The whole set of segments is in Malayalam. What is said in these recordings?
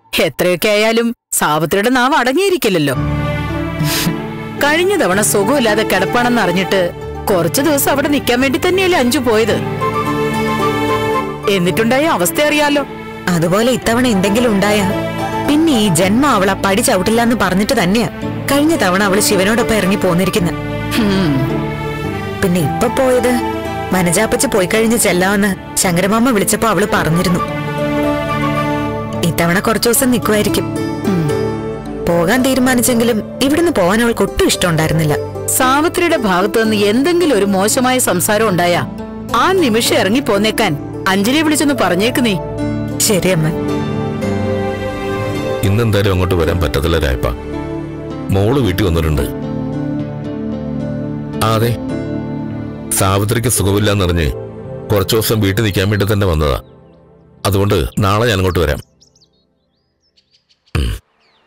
എത്രയൊക്കെ ആയാലും സാവിത്രിയുടെ നാവ് അടങ്ങിയിരിക്കില്ലല്ലോ കഴിഞ്ഞ തവണ സുഖമില്ലാതെ കിടപ്പാണെന്ന് അറിഞ്ഞിട്ട് കുറച്ചു ദിവസം അവിടെ നിൽക്കാൻ വേണ്ടി തന്നെയല്ലേ അഞ്ചു പോയത് എന്നിട്ടുണ്ടായ അവസ്ഥ അറിയാലോ അതുപോലെ ഇത്തവണ എന്തെങ്കിലും ഉണ്ടായ പിന്നെ ഈ ജന്മം അവളെ പടി ചവിട്ടില്ല എന്ന് പറഞ്ഞിട്ട് തന്നെയാ കഴിഞ്ഞ തവണ അവള് ശിവനോടൊപ്പം ഇറങ്ങി പോന്നിരിക്കുന്നത് ഹും. പിന്നെ ഇപ്പൊ പോയത് വനജാപ്പച്ച് പോയി കഴിഞ്ഞ് ചെല്ലാമെന്ന് ശങ്കരമാമ വിളിച്ചപ്പോ അവള് പറഞ്ഞിരുന്നു ഇത്തവണ കുറച്ചു ദിവസം നിൽക്കുമായിരിക്കും പോകാൻ തീരുമാനിച്ചെങ്കിലും ഇവിടുന്ന് പോകാൻ അവൾക്ക് ഒട്ടും ഇഷ്ടമുണ്ടായിരുന്നില്ല സാവിത്രിയുടെ ഭാഗത്തു നിന്ന് എന്തെങ്കിലും ഒരു മോശമായ സംസാരം ഉണ്ടായാ ആ നിമിഷം ഇറങ്ങി പോന്നേക്കാൻ അഞ്ജലിയെ വിളിച്ചൊന്ന് പറഞ്ഞേക്ക് നീ ശരിയമ്മ ഇന്നെന്തായാലും അങ്ങോട്ട് വരാൻ പറ്റത്തില്ല രായപ്പ മോള് വീട്ടിൽ വന്നിട്ടുണ്ട് ആ, അതെ സാവിത്രിക്ക് സുഖമില്ലാന്നറിഞ്ഞ് കുറച്ചു ദിവസം വീട്ടിൽ നിൽക്കാൻ വേണ്ടി തന്നെ വന്നതാ അതുകൊണ്ട് നാളെ ഞാൻ അങ്ങോട്ട് വരാം ഉം.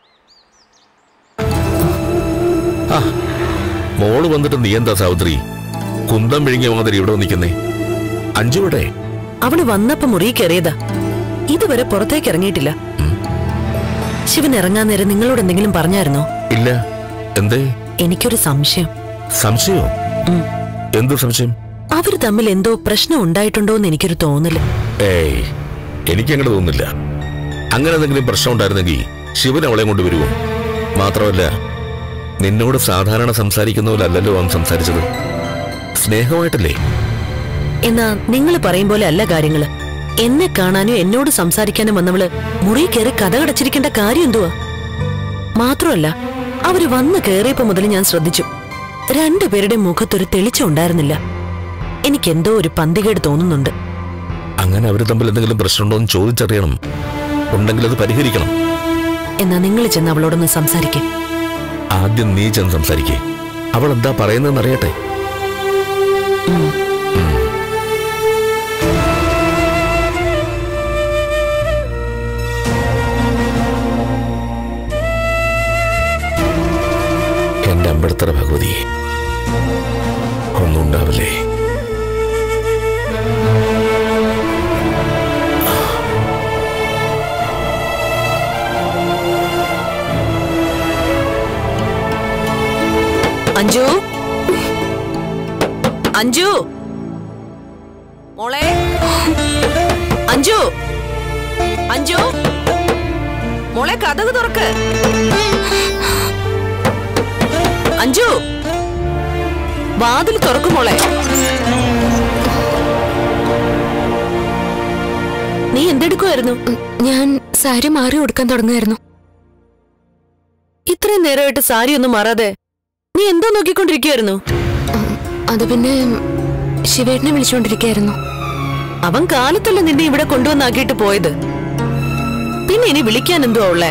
ആ മോള് വന്നിട്ട് നീ എന്താ സാവിത്രി കുന്തം വിഴുങ്ങിയ മാതിരി ഇവിടെ നിൽക്കുന്നേ അഞ്ചു ഇവിടെ അവള് വന്നപ്പോ മുറി കയറിയതാ ഇതുവരെ പുറത്തേക്ക് ഇറങ്ങിയിട്ടില്ല ശിവൻ ഇറങ്ങാൻ നേരം നിങ്ങളോട് എന്തെങ്കിലും പറഞ്ഞായിരുന്നോ ഇല്ല എന്തേ എനിക്കൊരു സംശയം സംശയോ ഉം. എന്തു സംശയം അവര് തമ്മിൽ എന്തോ പ്രശ്നം ഉണ്ടായിട്ടുണ്ടോന്ന് എനിക്കൊരു തോന്നല് ഏയ് എനിക്കങ്ങനെ തോന്നുന്നില്ല അങ്ങനെ എന്തെങ്കിലും പ്രശ്നം ഉണ്ടായിരുന്നെങ്കിൽ ശിവൻ അവളെ കൊണ്ട് വരുമോ മാത്രമല്ല നിന്നോട് സാധാരണ സംസാരിക്കുന്ന പോലെ അല്ലല്ലോ അവൻ സംസാരിച്ചത് സ്നേഹമായിട്ടല്ലേ എന്നാ നിങ്ങൾ പറയും പോലെ അല്ല കാര്യങ്ങള് എന്നെ കാണാനും എന്നോട് സംസാരിക്കാനും വന്നവള് മുറി കയറി കഥകടച്ചിരിക്കേണ്ട കാര്യം എന്തുവാ മാത്രമല്ല അവര് വന്ന് കയറിയപ്പോ മുതൽ ഞാൻ ശ്രദ്ധിച്ചു രണ്ടുപേരുടെ മുഖത്തൊരു തെളിച്ചം ഉണ്ടായിരുന്നില്ല എനിക്കെന്തോ ഒരു പന്തികേട് തോന്നുന്നുണ്ട് അങ്ങനെ അവർ തമ്മിൽ എന്തെങ്കിലും പ്രശ്നമുണ്ടോ എന്ന് ചോദിച്ചറിയണം ഉണ്ടെങ്കിൽ അത് പരിഹരിക്കണം എന്നാ നിങ്ങൾ ചെന്ന് അവളോടൊന്ന് സംസാരിക്കേ ആദ്യം നീ ചെന്ന് സംസാരിക്കേ അവൾ എന്താ പറയുന്നതെന്ന് അറിയട്ടെ ഉം. എന്റെ അമ്പഴത്തറ ഭഗവതി ഒന്നും ഉണ്ടാവില്ലേ അഞ്ജു അഞ്ജു മോളെ അഞ്ജു അഞ്ജു മോളെ കഥക് തുറക്ക് അഞ്ജു വാതിൽ തുറക്കും മോളെ നീ എന്തെടുക്കുമായിരുന്നു ഞാൻ സാരി മാറി കൊടുക്കാൻ തുടങ്ങുമായിരുന്നു ഇത്രയും നേരമായിട്ട് സാരി ഒന്നും മാറാതെ നീ എന്തോ നോക്കിക്കൊണ്ടിരിക്കുവായിരുന്നു അത് പിന്നെ ശിവേട്ടനെ വിളിച്ചുകൊണ്ടിരിക്കുകയായിരുന്നു അവൻ കാലത്തല്ല നിന്നെ ഇവിടെ കൊണ്ടുവന്നാക്കിയിട്ട് പോയത് പിന്നെ ഇനി വിളിക്കാൻ എന്തുവാ ഉള്ളേ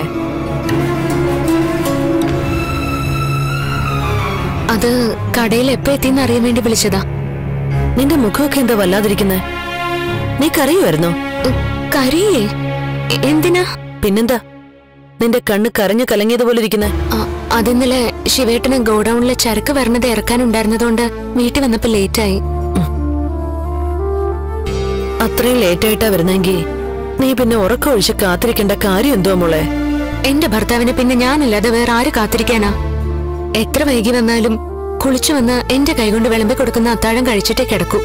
അത് കടയിൽ എപ്പോ എത്തിയെന്ന് അറിയാൻ വേണ്ടി വിളിച്ചതാ നിന്റെ മുഖമൊക്കെ എന്താ വല്ലാതിരിക്കുന്നേ നീ കരയുമായിരുന്നോ ഉം, കരയേ എ- എന്തിനാ പിന്നെന്താ നിന്റെ കണ്ണ് കരഞ്ഞു കലങ്ങിയതുപോലെ ഇരിക്കുന്നേ ആ, അതിന്നലെ ശിവേട്ടന് ഗോഡൌണിലെ ചരക്ക് വരണത് ഇറക്കാനുണ്ടായിരുന്നതുകൊണ്ട് വീട്ടിൽ വന്നപ്പോ ലേറ്റായി അത്രയും ലേറ്റ് ആയിട്ടാ വരുന്നെങ്കിൽ നീ പിന്നെ ഉറക്കം ഒഴിച്ച് കാത്തിരിക്കേണ്ട കാര്യം എന്തോ മോളെ എന്റെ ഭർത്താവിനെ പിന്നെ ഞാനല്ലാതെ വേറെ ആര് കാത്തിരിക്കാനാ എത്ര വൈകി വന്നാലും കുളിച്ചു വന്ന് എന്റെ കൈകൊണ്ട് വിളമ്പി കൊടുക്കുന്ന അത്താഴം കഴിച്ചിട്ടേ കിടക്കൂ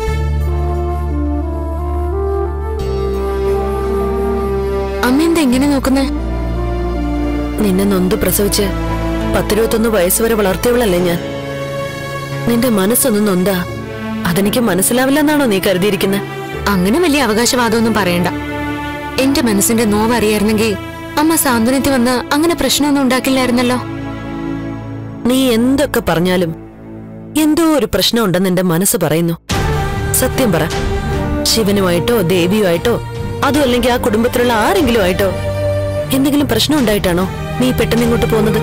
അമ്മ എന്താ ഇങ്ങനെ നോക്കുന്നേ നിന്നെ നൊന്ത് പ്രസവിച്ച് പത്തിരുപത്തൊന്ന് വയസ്സ് വരെ വളർത്തിയവളല്ലേ ഞാൻ നിന്റെ മനസ്സൊന്നും നൊന്താ അതെനിക്ക് മനസ്സിലാവില്ലെന്നാണോ നീ കരുതിയിരിക്കുന്നത് അങ്ങനെ വലിയ അവകാശവാദമൊന്നും പറയണ്ട എന്റെ മനസ്സിന്റെ നോവ് അറിയായിരുന്നെങ്കിൽ അമ്മ സാന്ത്വനത്തിൽ വന്ന് അങ്ങനെ പ്രശ്നമൊന്നും ഉണ്ടാക്കില്ലായിരുന്നല്ലോ നീ എന്തൊക്കെ പറഞ്ഞാലും എന്തോ ഒരു പ്രശ്നമുണ്ടെന്ന് എന്റെ മനസ്സ് പറയുന്നു സത്യം പറ ശിവനുമായിട്ടോ ദേവിയുമായിട്ടോ അതും അല്ലെങ്കിൽ ആ കുടുംബത്തിലുള്ള ആരെങ്കിലും ആയിട്ടോ എന്തെങ്കിലും പ്രശ്നം ഉണ്ടായിട്ടാണോ നീ പെട്ടെന്ന് ഇങ്ങോട്ട് പോകുന്നത്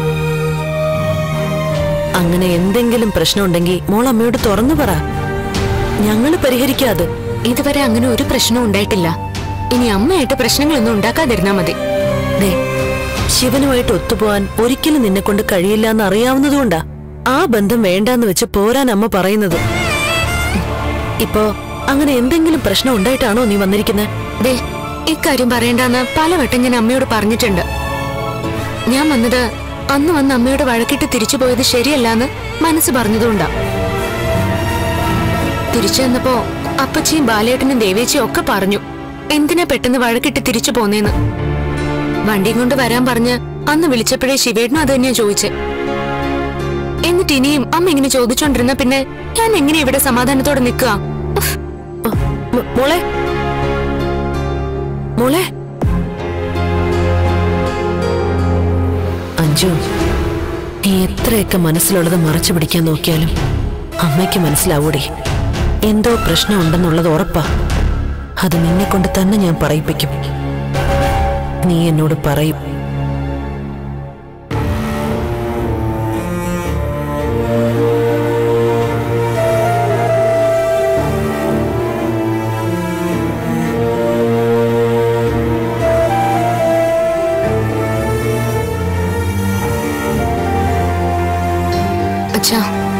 അങ്ങനെ എന്തെങ്കിലും പ്രശ്നം ഉണ്ടെങ്കിൽ മോൾ അമ്മയോട് തുറന്നു പറ ഞങ്ങള് പരിഹരിക്കാതെ ഇതുവരെ അങ്ങനെ ഒരു പ്രശ്നവും ഉണ്ടായിട്ടില്ല ഇനി അമ്മയായിട്ട് പ്രശ്നങ്ങളൊന്നും ഉണ്ടാക്കാതിരുന്നാ മതി ദേ ശിവനുമായിട്ട് ഒത്തുപോവാൻ ഒരിക്കലും നിന്നെ കൊണ്ട് കഴിയില്ല എന്ന് അറിയാവുന്നതുകൊണ്ടാ ആ ബന്ധം വേണ്ടാന്ന് വെച്ച് പോരാൻ അമ്മ പറയുന്നത് ഇപ്പോ അങ്ങനെ എന്തെങ്കിലും പ്രശ്നം ഉണ്ടായിട്ടാണോ നീ വന്നിരിക്കുന്നത് ദേ ഇക്കാര്യം പറയണ്ടെന്ന് പലവട്ടം ഞാൻ അമ്മയോട് പറഞ്ഞിട്ടുണ്ട് ഞാൻ വന്നത് അന്ന് വന്ന് അമ്മയോട് വഴക്കിട്ട് തിരിച്ചു പോയത് ശരിയല്ലാന്ന് മനസ്സ് പറഞ്ഞതുകൊണ്ടാ തിരിച്ചു വന്നപ്പോ അപ്പച്ചിയും ബാലേട്ടനും ദേവേച്ചിയും ഒക്കെ പറഞ്ഞു എന്തിനാ പെട്ടെന്ന് വഴക്കിട്ട് തിരിച്ചു പോന്നേന്ന് വണ്ടിയും കൊണ്ട് വരാൻ പറഞ്ഞ് അന്ന് വിളിച്ചപ്പോഴേ ശിവേട്ടനും അത് തന്നെയാ ചോദിച്ചേ എന്നിട്ട് ഇനിയും അമ്മ ഇങ്ങനെ ചോദിച്ചോണ്ടിരുന്ന പിന്നെ ഞാൻ എങ്ങനെ ഇവിടെ സമാധാനത്തോടെ നിൽക്കുക മ- മോളെ മോളെ അഞ്ജു നീ എത്രയൊക്കെ മനസ്സിലുള്ളത് മറച്ചു പിടിക്കാൻ നോക്കിയാലും അമ്മയ്ക്ക് മനസ്സിലാവൂടെ എന്തോ പ്രശ്നമുണ്ടെന്നുള്ളത് ഉറപ്പാ അത് നിന്നെ കൊണ്ട് തന്നെ ഞാൻ പറയിപ്പിക്കും നീ എന്നോട് പറയും അച്ഛാ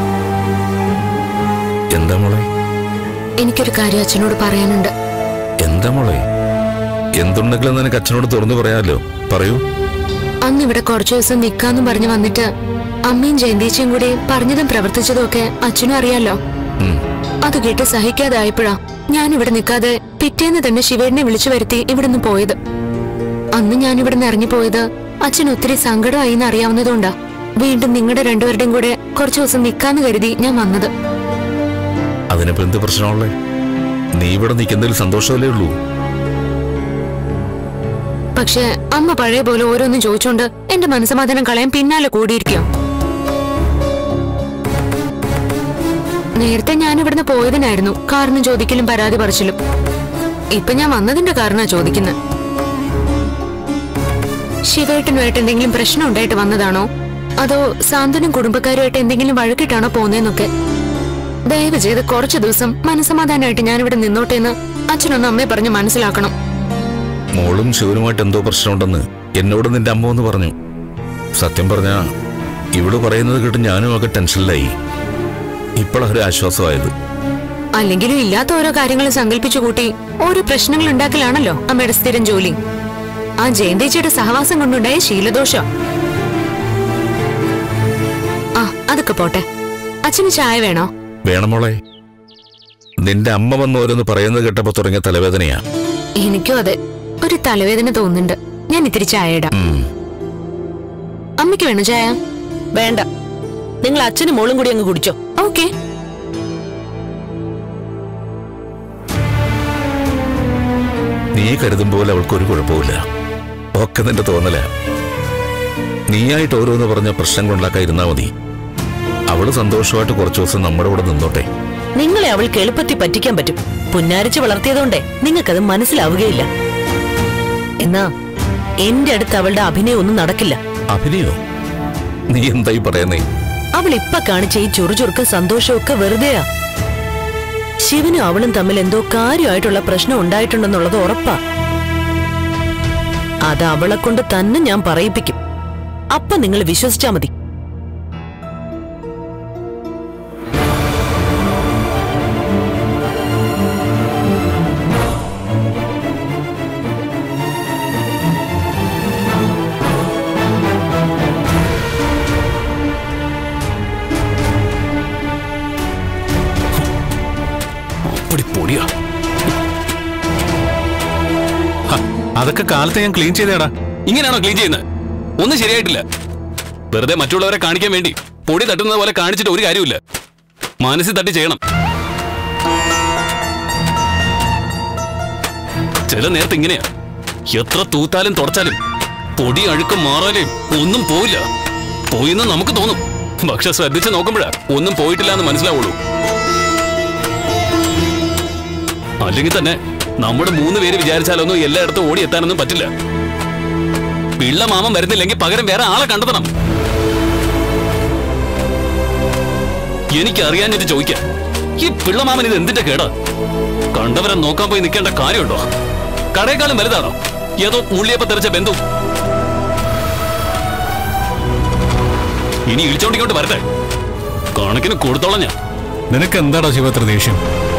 എന്താ മോളെ എനിക്കൊരു കാര്യം അച്ഛനോട് പറയാനുണ്ട് എന്താ മോളെ എന്തുണ്ടെങ്കിലും നിനക്ക് അച്ഛനോട് തുറന്നു പറയാമല്ലോ പറയൂ അന്ന് ഇവിടെ കുറച്ചു ദിവസം നിക്കാന്നും പറഞ്ഞു വന്നിട്ട് അമ്മയും ജയന്തീച്ചയും കൂടി പറഞ്ഞതും പ്രവർത്തിച്ചതും ഒക്കെ അച്ഛനും അറിയാലോ ഉം. അത് കേട്ട് സഹിക്കാതായപ്പോഴാ ഞാൻ ഇവിടെ നിൽക്കാതെ പിറ്റേന്ന് തന്നെ ശിവേടിനെ വിളിച്ചു വരുത്തി ഇവിടുന്ന് പോയത് അന്ന് ഞാൻ ഇവിടുന്ന് ഇറങ്ങിപ്പോയത് അച്ഛൻ ഒത്തിരി സങ്കടമായി എന്ന് അറിയാവുന്നതുകൊണ്ടാ വീണ്ടും നിങ്ങളുടെ രണ്ടുപേരുടെയും കൂടെ കുറച്ചു ദിവസം നിക്കാന്ന് കരുതി ഞാൻ വന്നത് അതിനിപ്പോ എന്ത് പ്രശ്നമുള്ളേ നീ ഇവിടെ നിൽക്കുന്നതിൽ സന്തോഷമല്ലേ ഉള്ളൂ പക്ഷെ അമ്മ പഴയ പോലെ ഓരോന്നും ചോദിച്ചോണ്ട് എന്റെ മനസ്സമാധാനം കളയാൻ പിന്നാലെ കൂടിയിരിക്കുക നേരത്തെ ഞാൻ ഇവിടുന്ന് പോയതിനായിരുന്നു കാരണം ചോദിക്കലും പരാതി പറച്ചിലും ഇപ്പൊ ഞാൻ വന്നതിന്റെ കാരണ ചോദിക്കുന്നത് ശിവേട്ടനുമായിട്ട് എന്തെങ്കിലും പ്രശ്നം ഉണ്ടായിട്ട് വന്നതാണോ അതോ സാന്ത്വനും കുടുംബക്കാരുമായിട്ട് എന്തെങ്കിലും വഴക്കിട്ടാണോ പോന്നേന്നൊക്കെ ദയവ് ചെയ്ത് കുറച്ചു ദിവസം മനസ്സമാധാനമായിട്ട് ഞാനിവിടെ നിന്നോട്ടെ എന്ന് അച്ഛനൊന്ന് അമ്മയെ പറഞ്ഞ് മനസ്സിലാക്കണം മോളും ശിവനുമായിട്ട് എന്തോ പ്രശ്നമുണ്ടെന്ന് എന്നോട് നിന്റെ അമ്മ എന്ന് പറഞ്ഞു സത്യം പറഞ്ഞ ഇവള് പറയുന്നത് കേട്ട് ഞാനും ഒക്കെ ടെൻഷനിലായി ഇപ്പോഴൊരു ആശ്വാസമായത് അല്ലെങ്കിലും ഇല്ലാത്ത ഓരോ കാര്യങ്ങൾ സങ്കല്പിച്ചു കൂട്ടി ഓരോ പ്രശ്നങ്ങൾ ഉണ്ടാക്കലാണല്ലോ അമ്മയുടെ സ്ഥിരം ജോലി ആ ജയന്തേച്ചിയുടെ സഹവാസം കൊണ്ടുണ്ടായ ശീലദോഷം ആ അതൊക്കെ പോട്ടെ അച്ഛന് ചായ വേണോ വേണം മോളെ നിന്റെ അമ്മ വന്ന് ഓരോന്ന് പറയുന്നത് കേട്ടപ്പോ തുടങ്ങിയ തലവേദനയാ എനിക്കും അതെ ഒരു തലവേദന തോന്നുന്നുണ്ട് ഞാൻ ഇത്തിരി ചായ ഇടാം ഉം. അമ്മയ്ക്ക് വേണോ ചായ വേണ്ട നിങ്ങൾ അച്ഛനും മോളും കൂടി അങ്ങ് കുടിച്ചോ ഓക്കെ നീ കരുതും പോലെ അവൾക്കൊരു കുഴപ്പമില്ല ഒക്കെ നിന്റെ തോന്നല നീയായിട്ട് ഓരോന്ന് പറഞ്ഞ പ്രശ്നങ്ങളുണ്ടാക്കാതിരുന്നാ മതി അവള് സന്തോഷമായിട്ട് കുറച്ചു ദിവസം നമ്മുടെ കൂടെ നിന്നോട്ടെ നിങ്ങളെ അവൾക്ക് എളുപ്പത്തിൽ പറ്റിക്കാൻ പറ്റും പുന്നാരിച്ച് വളർത്തിയതുകൊണ്ടേ നിങ്ങൾക്കത് മനസ്സിലാവുകയില്ല എന്നാ എന്റെ അടുത്ത് അവളുടെ അഭിനയം ഒന്നും നടക്കില്ല അഭിനയോ നീ എന്തായി പറയുന്നേ അവൾ ഇപ്പൊ കാണിച്ച ഈ ചുറുചുറുക്കും സന്തോഷവും ഒക്കെ വെറുതെയാ ശിവനും അവളും തമ്മിൽ എന്തോ കാര്യമായിട്ടുള്ള പ്രശ്നം ഉണ്ടായിട്ടുണ്ടെന്നുള്ളത് ഉറപ്പാ അത് അവളെ കൊണ്ട് തന്നെ ഞാൻ പറയിപ്പിക്കും അപ്പൊ നിങ്ങൾ വിശ്വസിച്ചാ മതി അപ്പടി പൊടിയാ ഹ, അതൊക്കെ കാലത്ത് ഞാൻ ക്ലീൻ ചെയ്തേടാ ഇങ്ങനെയാണോ ക്ലീൻ ചെയ്യുന്നത് ഒന്നും ശരിയായിട്ടില്ല വെറുതെ മറ്റുള്ളവരെ കാണിക്കാൻ വേണ്ടി പൊടി തട്ടുന്നത് പോലെ കാണിച്ചിട്ട് ഒരു കാര്യമില്ല മനസ്സിൽ തട്ടി ചെയ്യണം ചില നേരത്തെ ഇങ്ങനെയാ എത്ര തൂത്താലും തുടച്ചാലും പൊടി അഴുക്കും മാറാലും ഒന്നും പോയില്ല പോയിന്ന് നമുക്ക് തോന്നും പക്ഷെ ശ്രദ്ധിച്ച് നോക്കുമ്പോഴാ ഒന്നും പോയിട്ടില്ല എന്ന് മനസ്സിലാവുള്ളൂ അല്ലെങ്കിൽ തന്നെ നമ്മുടെ മൂന്ന് പേര് വിചാരിച്ചാലൊന്നും എല്ലായിടത്തും ഓടി എത്താനൊന്നും പറ്റില്ല പിള്ള മാമൻ വരുന്നില്ലെങ്കിൽ പകരം വേറെ ആളെ കണ്ടെത്തണം എനിക്കറിയാഞ്ഞിട്ട് ചോദിക്കാം ഈ പിള്ളമാമൻ ഇത് എന്തിന്റെ കേടാ കണ്ടവരെ നോക്കാൻ പോയി നിൽക്കേണ്ട കാര്യമുണ്ടോ കടയേക്കാളും വലുതാണോ ഏതോ മുള്ളിയപ്പ തെറിച്ച ബന്ധു ഇനി ഇടിച്ചോണ്ടിങ്ങോട്ട് വരട്ടെ കണക്കിന് കൊടുത്തോളാം ഞാൻ നിനക്ക് എന്താടാ ശിവ ഇത്ര ദേഷ്യം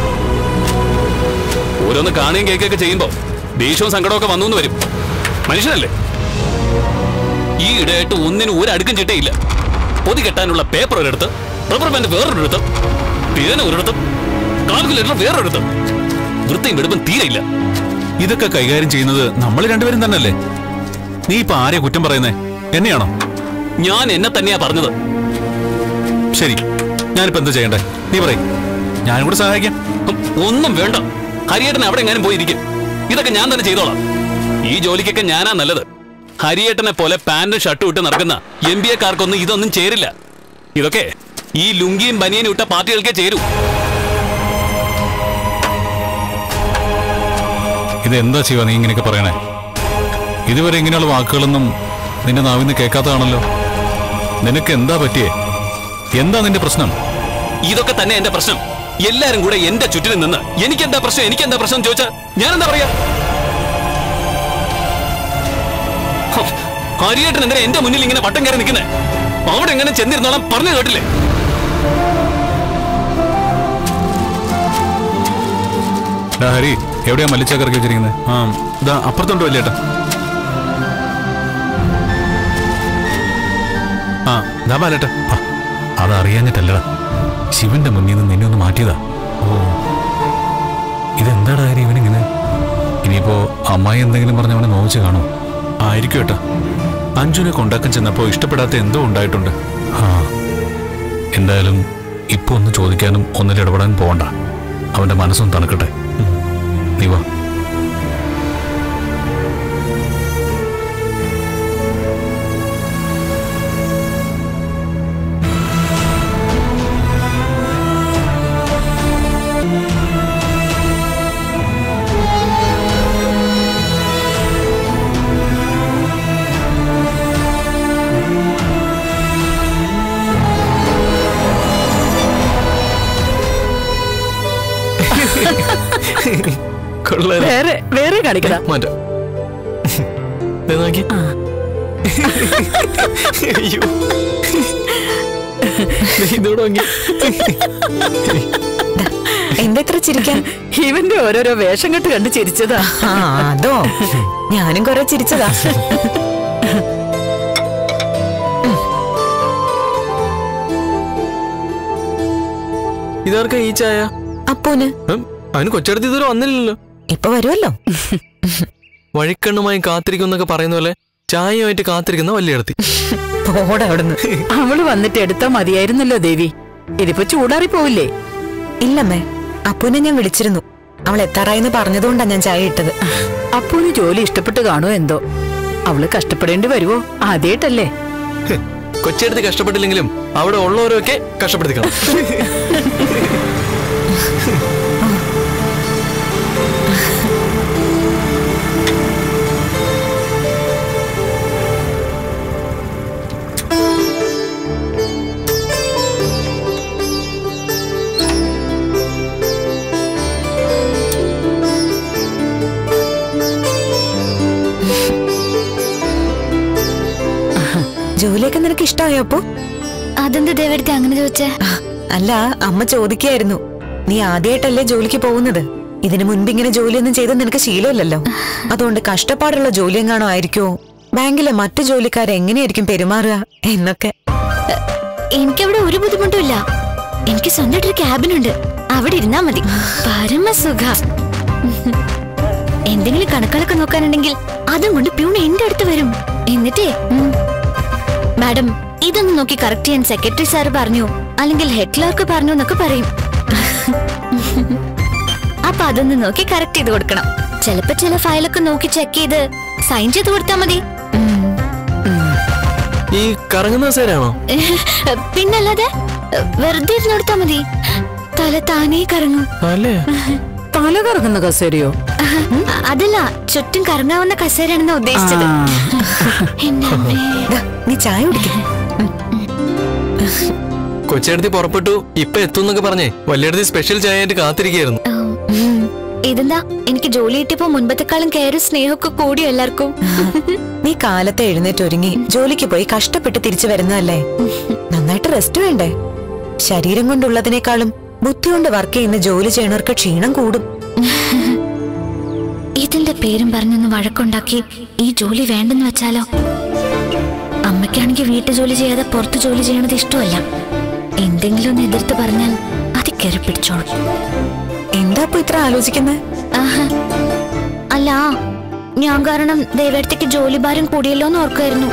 ഓരോന്ന് കാണുകയും കേൾക്കുകയൊക്കെ ചെയ്യുമ്പോ ദേഷ്യവും സങ്കടവും ഒക്കെ വന്നു എന്ന് വരും മനുഷ്യനല്ലേ ഈ ഇടയായിട്ട് ഒന്നിനും ഒരു അടുക്കും ചിട്ടയില്ല പൊതി കെട്ടാനുള്ള പേപ്പർ ഒരിടത്ത് റബ്ബർ ബാൻഡ് വേറൊരിടത്ത് പേന ഒരിടത്ത് കാൽക്കുലേറ്റർ വേറൊരിടത്ത് വൃത്തിയും വെടുപ്പും തീരെയില്ല ഇതൊക്കെ കൈകാര്യം ചെയ്യുന്നത് നമ്മൾ രണ്ടുപേരും തന്നെയല്ലേ നീ ഇപ്പൊ ആരെയാ കുറ്റം പറയുന്നേ എന്നെയാണോ ഞാൻ എന്നെ തന്നെയാ പറഞ്ഞത് ശരി ഞാനിപ്പോ എന്താ ചെയ്യണ്ടേ നീ പറയും ഞാനും കൂടെ സഹായിക്കാം ഹും, ഒന്നും വേണ്ട ഹരിയേട്ടൻ അവിടെ എങ്ങാനും പോയിരിക്കും ഇതൊക്കെ ഞാൻ തന്നെ ചെയ്തോളാം ഈ ജോലിക്കൊക്കെ ഞാനാ നല്ലത് ഹരിയേട്ടനെ പോലെ പാന്റും ഷർട്ടും ഇട്ട് നടക്കുന്ന എം ബി എക്കാർക്കൊന്നും ഇതൊന്നും ചേരില്ല ഇതൊക്കെ ഈ ലുങ്കിയും ബനിയനും ഇട്ട പാർട്ടികൾക്കേ ചേരൂ ഇത് എന്താ ശിവ നീ ഇങ്ങനെയൊക്കെ പറയണേ ഇതുവരെ ഇങ്ങനെയുള്ള വാക്കുകളൊന്നും നിന്റെ നാവിന്ന് കേൾക്കാത്തതാണല്ലോ നിനക്ക് എന്താ പറ്റിയേ എന്താ നിന്റെ പ്രശ്നം ഇതൊക്കെ തന്നെ എന്റെ പ്രശ്നം എല്ലാരും കൂടെ എന്റെ ചുറ്റിലും നിന്ന് എനിക്ക് എന്താ പ്രശ്നം എനിക്ക് എന്താ പ്രശ്നം ചോദിച്ചാ ഞാൻ എന്താ പറയാ ഹും, ഹരിയേട്ടൻ എന്തിനാ എന്റെ മുന്നിൽ ഇങ്ങനെ വട്ടം കയറി നിൽക്കുന്നേ അവിടെ എങ്ങനെ ചെന്നിരുന്നോളാം പറഞ്ഞു കേട്ടില്ലേ ഡാ ഹരി എവിടെയാ മല്ലിച്ചക്കറക്കി വെച്ചിരിക്കുന്നത് ആ ഇതാ അപ്പുറത്തുണ്ട് വല്യേട്ടാ ആ ഇതാ ബാലേട്ടാ ആ, അതറിയാഞ്ഞിട്ടല്ലടാ ശിവന്റെ മുന്നിൽ നിന്ന് നിന്നെ ഒന്ന് മാറ്റിയതാ ഓ ഇതെന്താടാ ഹരി ഇവനിങ്ങനെ ഇനിയിപ്പോ അമ്മായി എന്തെങ്കിലും പറഞ്ഞ് അവനെ നോവിച്ച് കാണോ ആയിരിക്കും ഏട്ടാ അഞ്ജുനെ കൊണ്ടാക്കാൻ ചെന്നപ്പോ ഇഷ്ടപ്പെടാത്ത എന്തോ ഉണ്ടായിട്ടുണ്ട് ആ എന്തായാലും ഇപ്പൊ ഒന്ന് ചോദിക്കാനും ഒന്നിൽ ഇടപെടാൻ പോകണ്ട അവന്റെ മനസ്സൊന്ന് തണുക്കട്ടെ ഉം. നീ വാ കൊള്ളാം വേറെ വേറെ കാണിക്കടാ മാറ്റാം ദേ നോക്കി അയ്യോ ദേ ഇതോടെ നോക്കി എന്താ ഇത്ര ചിരിക്കാൻ ഇവന്റെ ഓരോരോ വേഷം കെട്ട് കണ്ട് ചിരിച്ചതാ ആ അതോ ഞാനും കുറെ ചിരിച്ചതാ ഇതാർക്കാ ഈ ചായ അപ്പൂന് ഉം, അവന് കൊച്ചടുത്ത് ഇതുവരെ വന്നില്ലല്ലോ ഇപ്പൊ വരുമല്ലോ വഴിക്കണ്ണുമായി കാത്തിരിക്കും എന്നൊക്കെ പറയുന്ന പോലെ ചായയുമായിട്ട് കാത്തിരിക്കുന്ന വലിയടത്തി പോടെ അവിടുന്ന് അവള് വന്നിട്ട് എടുത്താ മതിയായിരുന്നല്ലോ ദേവി ഇതിപ്പോ ചൂടാറി പോവില്ലേ ഇല്ലമ്മേ അപ്പൂനെ ഞാൻ വിളിച്ചിരുന്നു അവൾ എത്താറായെന്ന് പറഞ്ഞതുകൊണ്ടാ ഞാൻ ചായ ഇട്ടത് അപ്പൂന് ജോലി ഇഷ്ടപ്പെട്ട് കാണുമോ എന്തോ അവള് കഷ്ടപ്പെടേണ്ടി വരുവോ ആദ്യായിട്ടല്ലേ കൊച്ചടുത്ത് കഷ്ടപ്പെട്ടില്ലെങ്കിലും അവിടെ ഉള്ളവരൊക്കെ കഷ്ടപ്പെടുത്തിക്കണം ജോലിയൊക്കെ നിനക്ക് ഇഷ്ടമായോ അപ്പു അതെന്താ ദേവടുത്ത് അങ്ങനെ ചോദിച്ചേ അല്ല അമ്മ ചോദിക്കായിരുന്നു നീ ആദ്യമായിട്ടല്ലേ ജോലിക്ക് പോകുന്നത് ഇതിനു മുൻപ് ഇങ്ങനെ ജോലിയൊന്നും ചെയ്ത് നിനക്ക് ശീലമില്ലല്ലോ അതുകൊണ്ട് കഷ്ടപ്പാടുള്ള ജോലി എങ്ങാണോ ആയിരിക്കുമോ ബാങ്കിലെ മറ്റു ജോലിക്കാർ എങ്ങനെയായിരിക്കും പെരുമാറുക എന്നൊക്കെ എനിക്കവിടെ ഒരു ബുദ്ധിമുട്ടും ഇല്ല എനിക്ക് സ്വന്തമായിട്ടൊരു ക്യാബിനുണ്ട് അവിടെ ഇരുന്നാ മതി പരമസുഖ എന്തെങ്കിലും കണക്കുകളൊക്കെ നോക്കാനുണ്ടെങ്കിൽ അതും കൊണ്ട് പ്യൂൺ എന്റെ അടുത്ത് വരും എന്നിട്ടേ ഉം, മാഡം ഇതൊന്ന് നോക്കി കറക്റ്റ് ചെയ്യാൻ സെക്രട്ടറി സാർ പറഞ്ഞു അല്ലെങ്കിൽ ഹെഡ് ക്ലർക്ക് പറഞ്ഞു എന്നൊക്കെ പറയും അപ്പൊ അതൊന്ന് നോക്കി കറക്റ്റ് ചെയ്ത് കൊടുക്കണം ചിലപ്പോ ചില ഫയലൊക്കെ നോക്കി ചെക്ക് ചെയ്ത് സൈൻ ചെയ്ത് കൊടുത്താൽ മതി ഉം. ഈ കറങ്ങുന്ന സേരാണോ പിന്നല്ലാതെ വെറുതെ ഇരുന്ന് കൊടുത്താ മതി തല താനേ കറങ്ങും അല്ലേ തല കറങ്ങുന്ന കസേരയോ അ- അതല്ല ചുറ്റും കറങ്ങാവുന്ന കസേരയാണെന്ന് ഉദ്ദേശിച്ചത് എന്റെ അമ്മേ. ദാ, നീ ചായ കുടിക്കും കൊച്ചടുത്ത് പുറപ്പെട്ടു ഇപ്പൊ എത്തുന്നൊക്കെ പറഞ്ഞേ വലിയടത്തി സ്പെഷ്യൽ ചായ ആയിട്ട് കാത്തിരിക്കുകയായിരുന്നു ഉം. ഇതെന്താ എനിക്ക് ജോലി കിട്ടിയപ്പോ മുൻപത്തെക്കാളും കെയറും സ്നേഹമൊക്കെ കൂടിയോ എല്ലാവർക്കും നീ കാലത്തെ എഴുന്നേറ്റ് ഒരുങ്ങി ജോലിക്ക് പോയി കഷ്ടപ്പെട്ട് തിരിച്ചു വരുന്നതല്ലേ നന്നായിട്ട് റെസ്റ്റ് വേണ്ടേ ശരീരം കൊണ്ടുള്ളതിനേക്കാളും ബുദ്ധി കൊണ്ട് വർക്ക് ചെയ്യുന്ന ജോലി ചെയ്യണവർക്ക് ക്ഷീണം കൂടും ഇതിന്റെ പേരും പറഞ്ഞൊന്ന് വഴക്കുണ്ടാക്കി ഈ ജോലി വേണ്ടെന്ന് വെച്ചാലോ അമ്മയ്ക്കാണെങ്കിൽ വീട്ടു ജോലി ചെയ്യാതെ പുറത്തു ജോലി ചെയ്യണത് ഇഷ്ടമല്ല എന്തെങ്കിലും ഒന്ന് എതിർത്ത് പറഞ്ഞാൽ അത് കയറി പിടിച്ചോളും എന്താ ഇപ്പൊ ഇത്ര ആലോചിക്കുന്നത് ആഹാ. അല്ല ഞാൻ കാരണം ദേവേടത്തേക്ക് ജോലി ഭാരം കൂടിയല്ലോ എന്ന് ഓർക്കുമായിരുന്നു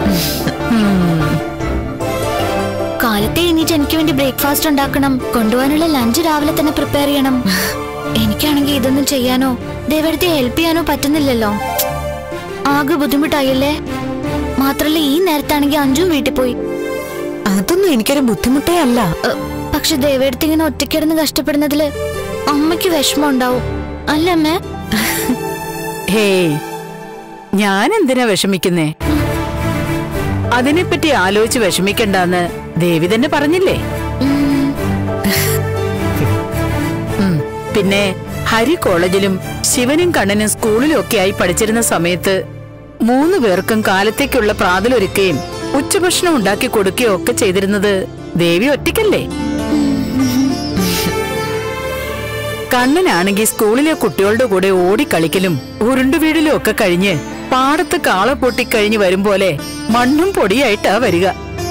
കാലത്തെ എണീറ്റ് എനിക്ക് വേണ്ടി ബ്രേക്ക്ഫാസ്റ്റ് ഉണ്ടാക്കണം കൊണ്ടുപോകാനുള്ള ലഞ്ച് രാവിലെ തന്നെ പ്രിപ്പയർ ചെയ്യണം എനിക്കാണെങ്കിൽ ഇതൊന്നും ചെയ്യാനോ ദേവേടത്തെ ഹെൽപ്പ് ചെയ്യാനോ പറ്റുന്നില്ലല്ലോ ആകെ ബുദ്ധിമുട്ടായില്ലേ മാത്രല്ല ഈ നേരത്താണെങ്കിൽ അഞ്ചും വീട്ടിൽ പോയി അതൊന്നും എനിക്കൊരു ബുദ്ധിമുട്ടേ അല്ല ഏ, പക്ഷെ ദേവേടത്ത് ഇങ്ങനെ ഒറ്റയ്ക്കിടന്ന് കഷ്ടപ്പെടുന്നതില് അമ്മയ്ക്ക് വിഷമം ഉണ്ടാവും അല്ലേ അമ്മേ ഹേയ് ഞാൻ എന്തിനാ വിഷമിക്കുന്നേ അതിനെപ്പറ്റി ആലോചിച്ച് വിഷമിക്കണ്ടെന്ന് ദേവി തന്നെ പറഞ്ഞില്ലേ ഉം. പിന്നെ ഹരി കോളേജിലും ശിവനും കണ്ണനും സ്കൂളിലും ഒക്കെ ആയി പഠിച്ചിരുന്ന സമയത്ത് മൂന്ന് പേർക്കും കാലത്തേക്കുള്ള പ്രാതലൊരുക്കുകയും ഉച്ചഭക്ഷണം ഉണ്ടാക്കി കൊടുക്കുകയും ഒക്കെ ചെയ്തിരുന്നത് ദേവി ഒറ്റയ്ക്കല്ലേ കണ്ണനാണെങ്കിൽ സ്കൂളിലെ കുട്ടികളുടെ കൂടെ ഓടിക്കളിക്കലും ഉരുണ്ടുവീടിലും ഒക്കെ കഴിഞ്ഞ് പാടത്ത് കാള പൊട്ടിക്കഴിഞ്ഞ് വരും പോലെ മണ്ണും പൊടിയായിട്ടാ വരിക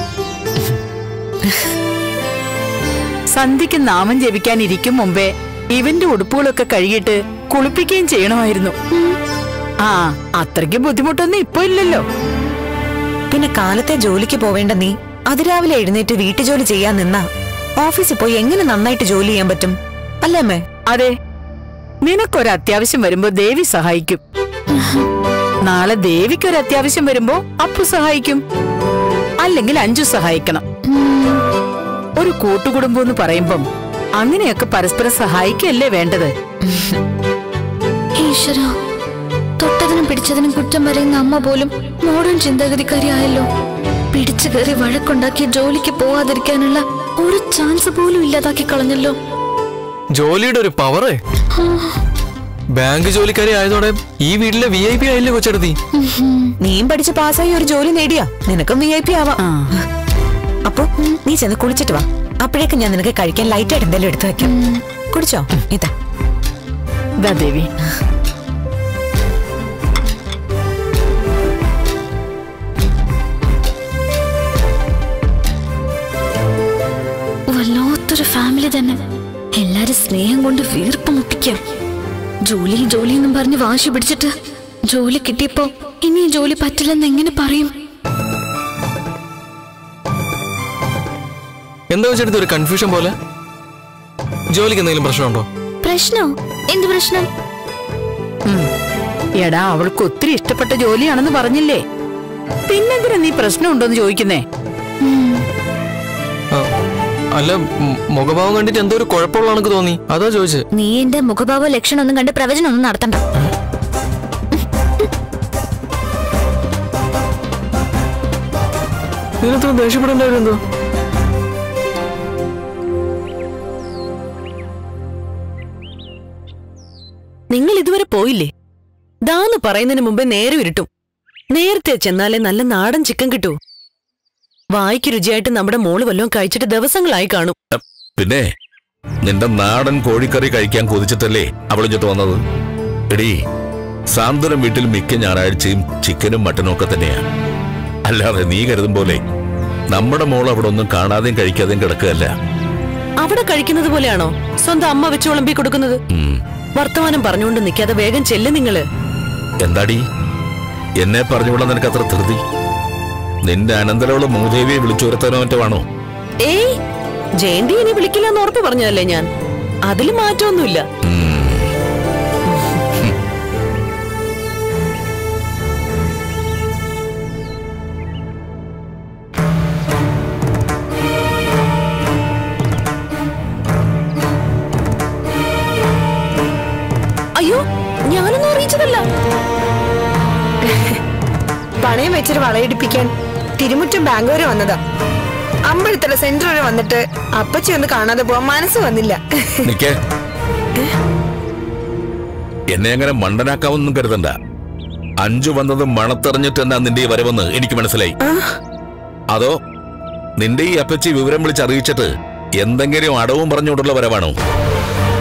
സന്ധ്യക്ക് നാമം ജപിക്കാൻ ഇരിക്കും മുമ്പേ ഇവന്റെ ഉടുപ്പുകളൊക്കെ കഴുകിയിട്ട് കുളിപ്പിക്കുകയും ചെയ്യണമായിരുന്നു ആ അത്രയ്ക്ക് ബുദ്ധിമുട്ടൊന്നും ഇപ്പൊ ഇല്ലല്ലോ പിന്നെ കാലത്തെ ജോലിക്ക് പോവേണ്ട നീ അതിരാവിലെ എഴുന്നേറ്റ് വീട്ടുജോലി ചെയ്യാൻ നിന്നാ ഓഫീസിൽ പോയി എങ്ങനെ നന്നായിട്ട് ജോലി ചെയ്യാൻ പറ്റും അല്ലേ അമ്മേ അതെ നിനക്കൊരു അത്യാവശ്യം വരുമ്പോ ദേവി സഹായിക്കും നാളെ ദേവിക്കൊരു അത്യാവശ്യം വരുമ്പോ അപ്പു സഹായിക്കും അല്ലെങ്കിൽ അഞ്ചു സഹായിക്കണം ഒരു കൂട്ടുകുടുംബം എന്ന് പറയുമ്പം അങ്ങനെയൊക്കെ പരസ്പരം സഹായിക്കല്ലേ വേണ്ടത് ഈശ്വര തൊട്ടതിനും പിടിച്ചതിനും കുറ്റം പറയുന്ന അമ്മ പോലും മോഡേൺ ചിന്താഗതിക്കാരിയായല്ലോ പിടിച്ചു കയറി വഴക്കുണ്ടാക്കി ജോലിക്ക് പോവാതിരിക്കാനുള്ള ഒരു ചാൻസ് പോലും ഇല്ലാതാക്കി കളഞ്ഞല്ലോ ജോലിയുടെ ഒരു പവറേ ബാങ്ക് ജോലിക്കാരി ആയതോടെ ഈ വീട്ടിലെ വി ഐ പി ആയില്ലേ കൊച്ചെടുത്തി നീയും പഠിച്ച് പാസ്സായി ഒരു ജോലി നേടിയാ നിനക്കും വി ഐ പി ആവാം അപ്പൊ നീ ചെന്ന് കുളിച്ചിട്ട് വാ അപ്പോഴേക്കും ഞാൻ നിനക്ക് കഴിക്കാൻ ലൈറ്റ് ആയിട്ട് എന്തെങ്കിലും എടുത്തു വെക്കാം കുടിച്ചോ ഇതാ ദാ ദേവി വല്ലാത്തൊരു ഫാമിലി തന്നെ എല്ലാരും സ്നേഹം കൊണ്ട് വീർപ്പ് മുട്ടിക്കാം ജോലി ജോലി എന്നും പറഞ്ഞ് വാശി പിടിച്ചിട്ട് ജോലി കിട്ടിയപ്പോ ഇനി ഈ ജോലി പറ്റില്ലെന്ന് എങ്ങനെ പറയും എന്താ വെച്ചെടുത്ത് ഒരു കൺഫ്യൂഷൻ പോലെ ജോലിക്ക് എന്തെങ്കിലും പ്രശ്നമുണ്ടോ പ്രശ്നോ എന്ത് പ്രശ്നം എടാ അവൾക്ക് ഒത്തിരി ഇഷ്ടപ്പെട്ട ജോലിയാണെന്ന് പറഞ്ഞില്ലേ പിന്നെന്തിനാ നീ പ്രശ്നമുണ്ടോന്ന് ചോദിക്കുന്നേ ആ, അല്ല ഉം, മുഖഭാവം കണ്ടിട്ട് എന്തോ ഒരു കുഴപ്പമുള്ള കണക്ക് തോന്നി അതാ ചോദിച്ചത് നീ എന്റെ മുഖഭാവ ലക്ഷണം ഒന്നും കണ്ട് പ്രവചനം ഒന്നും നടത്തണ്ട ഇതിനത്ര ദേഷ്യപ്പെടേണ്ട എന്തോ നിങ്ങൾ ഇതുവരെ പോയില്ലേ ദാന്ന് പറയുന്നതിന് മുമ്പേ നേരെ ഇരുട്ടും നേരത്തെ ചെന്നാലേ നല്ല നാടൻ ചിക്കൻ കിട്ടൂ വായിക്ക് രുചിയായിട്ട് നമ്മുടെ മോള് വല്ലതും കഴിച്ചിട്ട് ദിവസങ്ങളായി കാണും പിന്നെ നിന്റെ നാടൻ കോഴിക്കറി കഴിക്കാൻ കൊതിച്ചിട്ടല്ലേ അവളിഞ്ഞിട്ട് വന്നത് എടീ സാന്ത്വനം വീട്ടിൽ മിക്ക ഞായറാഴ്ചയും ചിക്കനും മട്ടനും ഒക്കെ തന്നെയാ അല്ലാതെ നീ കരുതും പോലെ നമ്മുടെ മോൾ അവിടെ ഒന്നും കാണാതെയും കഴിക്കാതെയും കിടക്കുകയല്ല അവിടെ കഴിക്കുന്നത് പോലെയാണോ സ്വന്തം അമ്മ വെച്ച് വിളമ്പി കൊടുക്കുന്നത് ഉം. വർത്തമാനം പറഞ്ഞുകൊണ്ട് നിൽക്കാതെ വേഗം ചെല്ല് നിങ്ങള് എന്താടി എന്നെ പറഞ്ഞുകൊണ്ട് നിനക്ക് അത്ര ധൃതി നിന്റെ അനന്തരമുള്ള മൂദേവിയെ വിളിച്ചുരത്താനോ മറ്റോ ആണോ ഏയ് ജയന്തി ഇനി വിളിക്കില്ല എന്ന് ഉറപ്പ് പറഞ്ഞതല്ലേ ഞാൻ അതിൽ മാറ്റമൊന്നുമില്ല അയ്യോ ഞാനൊന്നും അറിയിച്ചതല്ല പണയം വെച്ചൊരു വളയിടിപ്പിക്കാൻ തിരുമുറ്റം ബാങ്ക് വരെ വന്നതാ അമ്പഴത്തുള്ള സെന്റർ വരെ വന്നിട്ട് അപ്പച്ചി ഒന്ന് കാണാതെ പോവാൻ മനസ്സ് വന്നില്ല നിക്കേ എന്നെ അങ്ങനെ മണ്ടനാക്കാവൊന്നും കരുതണ്ട അഞ്ചു വന്നത് മണത്തെറിഞ്ഞിട്ട് എന്നാ നിന്റെ ഈ വരവെന്ന് എനിക്ക് മനസ്സിലായി അതോ നിന്റെ ഈ അപ്പച്ചി വിവരം വിളിച്ച് അറിയിച്ചിട്ട് എന്തെങ്കിലും അടവും പറഞ്ഞുകൊണ്ടുള്ള വരവാണോ